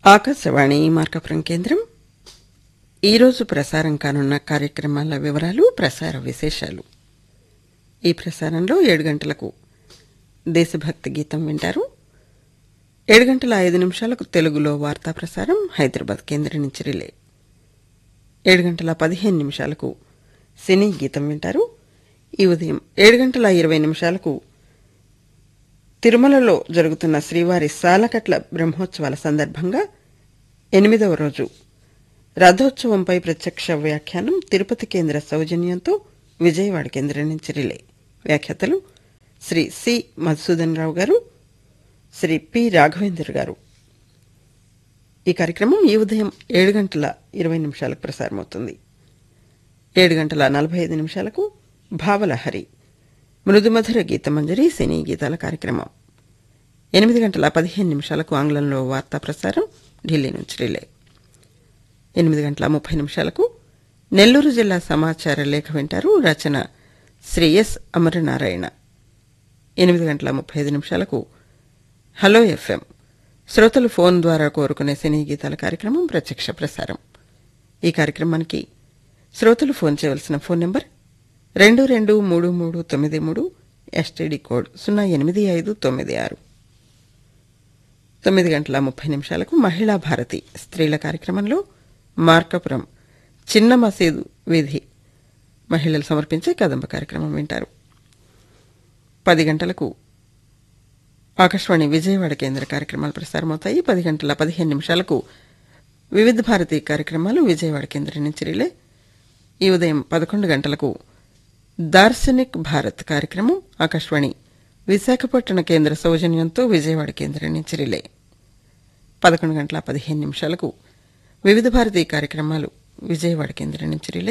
ఆకాశవాణి మార్కపురం కేంద్రం ఈరోజు ప్రసారం కానున్న కార్యక్రమాల వివరాలు ప్రసార విశేషాలు ఈ ప్రసారంలో ఏడు గంటలకు దేశభక్తి గీతం వింటారు ఏడు గంటల ఐదు నిమిషాలకు తెలుగులో వార్తా ప్రసారం హైదరాబాద్ కేంద్రం నుంచి రిలే ఏడు గంటల పదిహేను నిమిషాలకు సినీ గీతం వింటారు ఈ ఉదయం ఏడు గంటల ఇరవై నిమిషాలకు తిరుమలలో జరుగుతున్న శ్రీవారి సాలకట్ల బ్రహ్మోత్సవాల సందర్భంగా ఎనిమిదవ రోజు రథోత్సవంపై ప్రత్యక్ష వ్యాఖ్యానం తిరుపతి కేంద్ర సౌజన్యంతో విజయవాడ కేంద్రం నుంచి రిలే వ్యాఖ్యాతలు శ్రీ సి మధుసూదన్ రావు గారు శ్రీ పి రాఘవేందర్ గారు ఈ కార్యక్రమం ఈ ఉదయం ఏడు గంటల ఇరవై నిమిషాలకు ప్రసారమవుతుంది ఏడు గంటల నలభై ఐదు నిమిషాలకు భావలహరి మృదుమధుర గీతమంజరి సినీ గీతాల కార్యక్రమం ఎనిమిది గంటల పదిహేను నిమిషాలకు ఆంగ్లంలో వార్తా ప్రసారం ఢిల్లీ నుంచి రిలే ఎనిమిది గంటల ముప్పై నిమిషాలకు నెల్లూరు జిల్లా సమాచార లేఖ వింటారు రచన శ్రీ ఎస్ అమరనారాయణ ఎనిమిది గంటల ముప్పై ఐదు నిమిషాలకు హలో ఎఫ్ఎం శ్రోతలు ఫోన్ ద్వారా కోరుకునే సినీ గీతాల కార్యక్రమం ప్రత్యక్ష ప్రసారం ఈ కార్యక్రమానికి శ్రోతలు ఫోన్ చేయవలసిన ఫోన్ నెంబర్ రెండు రెండు మూడు మూడు తొమ్మిది మూడు ఎస్టీడీ కోడ్ సున్నా ఎనిమిది ఐదు తొమ్మిది ఆరు తొమ్మిది గంటల ముప్పై నిమిషాలకు మహిళా భారతి స్త్రీల కార్యక్రమంలో మార్కపురం చిన్న మసీదు వీధి మహిళలు సమర్పించే కదంబ కార్యక్రమం వింటారు పది గంటలకు ఆకాశవాణి విజయవాడ కేంద్ర కార్యక్రమాలు ప్రసారమవుతాయి పది గంటల పదిహేను నిమిషాలకు వివిధ భారతి కార్యక్రమాలు విజయవాడ కేంద్రం నుంచి రిలే ఈ ఉదయం పదకొండు గంటలకు దార్శనిక్ భారత్ కార్యక్రమం ఆకాశవాణి విశాఖపట్టణ కేంద్ర సౌజన్యంతో విజయవాడ కేంద్రం నుంచి రిలే పదకొండు గంటల పదిహేను నిమిషాలకు వివిధ భారతీ కార్యక్రమాలు విజయవాడ కేంద్రం నుంచి రిలే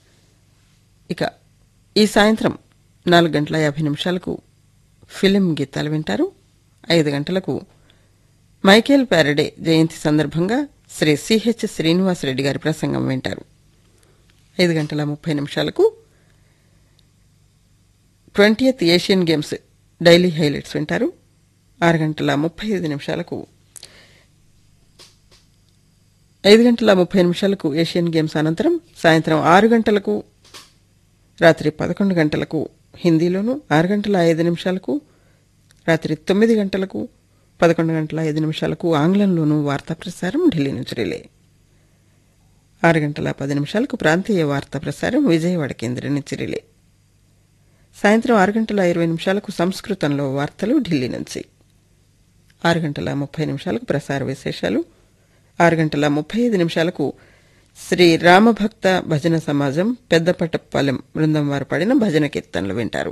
ఇక ఈ సాయంత్రం నాలుగు గంటల యాభై నిమిషాలకు ఫిలిం గీతాలు వింటారు ఐదు గంటలకు మైకేల్ ప్యారడే జయంతి సందర్భంగా శ్రీ సిహెచ్ శ్రీనివాసరెడ్డి గారి ప్రసంగం వింటారు ఐదు గంటల ముప్పై నిమిషాలకు twentieth Asian games daily highlights వింటారు ఆరు గంటల ముప్పై ఐదు నిమిషాలకు ఐదు గంటల ముప్పై నిమిషాలకు ఏషియన్ గేమ్స్ అనంతరం సాయంత్రం ఆరు గంటలకు రాత్రి పదకొండు గంటలకు హిందీలోను ఆరు గంటల ఐదు నిమిషాలకు రాత్రి తొమ్మిది గంటలకు పదకొండు గంటల ఐదు నిమిషాలకు ఆంగ్లంలోనూ వార్తా ప్రసారం ఢిల్లీ నుంచి రిలే ఆరు గంటల పది నిమిషాలకు ప్రాంతీయ వార్తా ప్రసారం విజయవాడ కేంద్రం నుంచి రిలే సాయంత్రం ఆరు గంటల ఇరవై నిమిషాలకు సంస్కృతంలో వార్తలు ఢిల్లీ నుంచి ఆరు గంటల ముప్పై నిమిషాలకు ప్రసార విశేషాలు ఆరు గంటల ముప్పై ఐదు నిమిషాలకు శ్రీ రామభక్త భజన సమాజం పెద్దపట్టపాలెం బృందం వారు పాడిన భజన కీర్తనలు వింటారు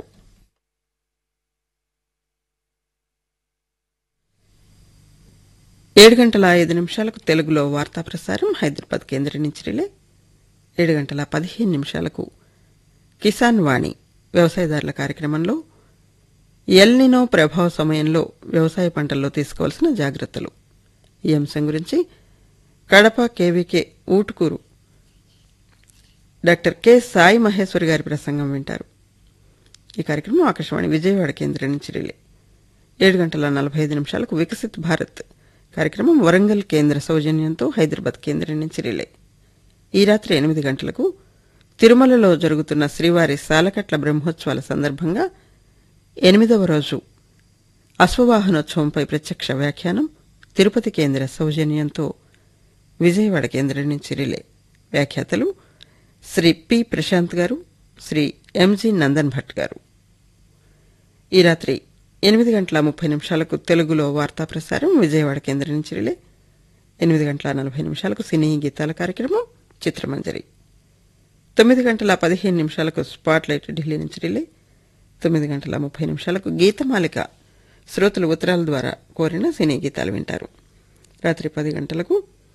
ఏడు గంటల ఐదు నిమిషాలకు తెలుగులో వార్తా ప్రసారం హైదరాబాద్ కేంద్రం నుంచి రిలే ఏడు గంటల పదిహేను నిమిషాలకు కిసాన్ వాణి వ్యవసాయదారుల కార్యక్రమంలో ఎల్నినో ప్రభావ సమయంలో వ్యవసాయ పంటల్లో తీసుకోవాల్సిన జాగ్రత్తలు ఈ అంశం గురించి Kadapa KVK Utukuru doctor K Sai Maheswari గారి ప్రసంగం వింటారు ఈ కార్యక్రమం ఆకాశవాణి విజయవాడ కేంద్రం నుంచి రిలే ఏడు గంటల నలభై ఐదు నిమిషాలకు వికసిత్ భారత్ కార్యక్రమం వరంగల్ కేంద్ర సౌజన్యంతో హైదరాబాద్ కేంద్రం నుంచి రిలే ఈ రాత్రి ఎనిమిది గంటలకు తిరుమలలో జరుగుతున్న శ్రీవారి సాలకట్ల బ్రహ్మోత్సవాల సందర్భంగా ఎనిమిదవ రోజు అశ్వవాహనోత్సవంపై ప్రత్యక్ష వ్యాఖ్యానం తిరుపతి కేంద్ర సౌజన్యంతో విజయవాడ కేంద్రం నుంచి రిలే వ్యాఖ్యాతలు శ్రీ పి ప్రశాంత్ గారు శ్రీ ఎంజి నందన్ భట్ గారు ఈ రాత్రి ఎనిమిది గంటల ముప్పై నిమిషాలకు తెలుగులో వార్తా ప్రసారం విజయవాడ కేంద్రం నుంచి రిలే ఎనిమిది గంటల నలభై నిమిషాలకు సినీ గీతాల కార్యక్రమం చిత్రమంజరి తొమ్మిది గంటల పదిహేను నిమిషాలకు స్పాట్లైట్ ఢిల్లీ నుంచి రిలే తొమ్మిది గంటల ముప్పై నిమిషాలకు గీతమాలిక శ్రోతలు ఉత్తరాల ద్వారా కోరిన సినీ గీతాలు వింటారు రాత్రి పది గంటలకు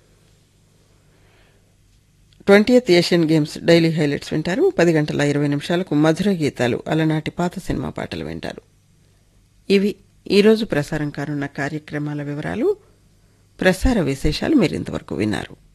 twentieth Asian games daily highlights వింటారు పది గంటల ఇరవై నిమిషాలకు మధుర గీతాలు అలనాటి పాత సినిమా పాటలు వింటారు ఇవి ఈరోజు ప్రసారం కానున్న కార్యక్రమాల వివరాలు ప్రసార విశేషాలు మీరు ఇంతవరకు విన్నారు